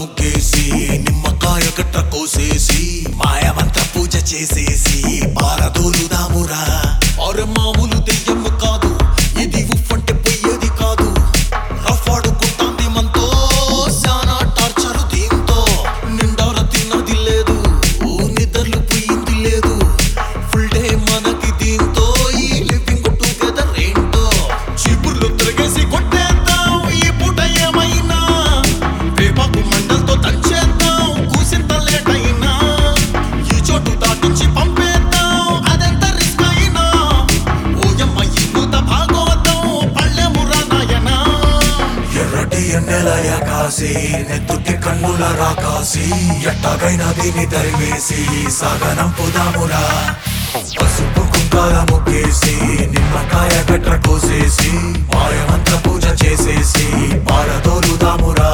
ముగ్గేసి నిమ్మకాయ కట్ట కోసేసి మాయమంత్ర పూజ చేసేసి పారదోలుదామురా అరే మామూలు దెయ్యము కాదు ఇది ఉఫ్ అంటే పొయ్యేది కాదు రఫాడుకుంటాంది మనతో శానా టార్చరు దీంతో నిండార తిన్నది లేదు ఓ నిద్రలు పోయింది లేదు ఫుల్ డే మనకి దీంతో ఈ లివింగ్ టుగెదర్ ఏంటో చీపుర్లు తిరిగేసి కొట్టేద్దాం ఈ పూట ఏమైనా వేపాకు మండలతో దంచేద్దాం కూసింత లేట్ అయినా ఈ చోటు దాటించి పంపేద్దాం అదెంత రిస్క్ అయినా ఓయమ్మ ఈ పూత భాగవతం పళ్ళెమురా నాయనా ఎర్రటి ఎన్నెలయ కాసి నెత్తుటి కన్నుల రాకాసి ఎట్టాగైనా దీన్ని తరిమేసి సాగనంపుదామురా పసుపు కుంకాల ముగ్గేసి నిమ్మకాయ గట్ర కోసేసి మాయమంత్ర పూజ చేసేసి పారదోలుదామురా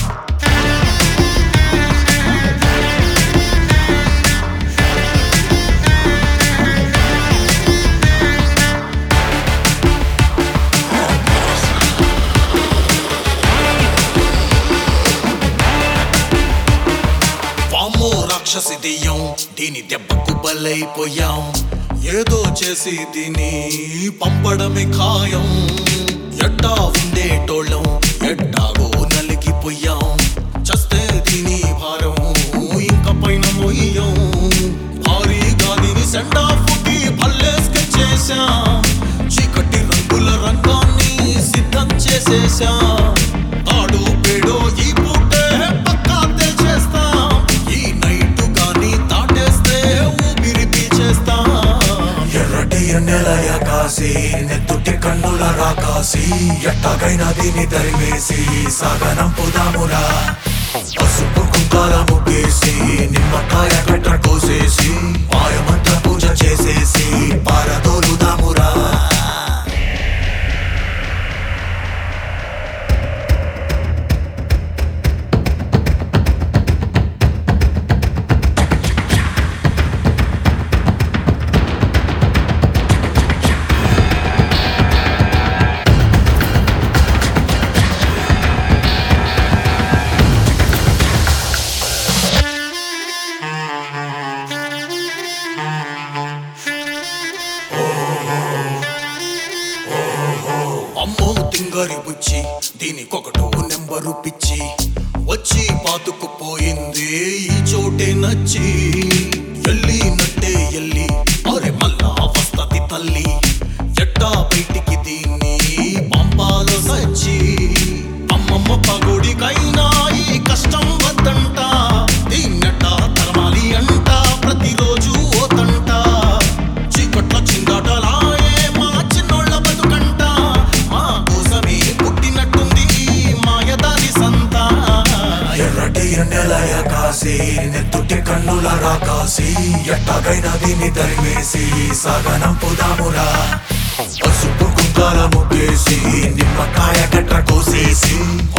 వామ్మో రాక్షసి దెయ్యం దీని దెబ్బకు బలైపోయాం ఏదో చేసి దీని పంపడమే ఖాయం ఎట్టా ఉండేటోళ్ళం ఎట్టాగో నలిగిపోయాం చస్తే దీని భారం ఇంక పైన మొయ్యం భారీగా దీని సెండ్ ఆఫ్ కి భల్లేస్కి చేశాం చీకటి రంగుల రంగాన్ని సిద్ధం చేసేశాం తాడు పేడో ఈ పూటే పక్కా చేస్తాం ఈ నైట్ గాని దాటేస్తే ఊపిరి పీచేస్తాం ఎర్రటి ఎన్నెలయ కాసి నెత్తుటి కన్నుల రాకాసి ఎట్టాగైనా దీన్ని తరిమేసి సాగనంపుదామురా పసుపు కుంకాల ముగ్గేసి నిమ్మకాయ కట్ట కోసేసి మాయమంత్ర పూజ చేసేసి పారదోలుదామురా అమ్మో తింగరి బుచ్చి దీనికొకటో నెంబరు పిచ్చి వచ్చి పాతుకుపోయింది ఈ చోటే నచ్చి ఎల్లి నట్టే ఎల్లి అరే మళ్ళా వస్తది తల్లి ఎట్టా బయటికి దీన్ని పంపాల సచ్చి అమ్మమ్మ పగుడికైనా ఈ కష్టం వద్దంట దీన్నట తరమాలి అంట ప్రతిరోజు ఓతంట చీకట్ల చిందాటలాయే మా చిన్నోళ్ళ బతుకంట మా కోసమే పుట్టినట్టుంది ఈ మాయదారి సంత ఎర్రటి ఎన్నెలయ కాసి నెత్తుటి కన్నుల రాకాసి ఎట్టాగైనా దీన్ని తరిమేసి సాగనంపుదామురా పసుపు కుంకాల ముగ్గేసి నిమ్మకాయ కట్ట కోసేసి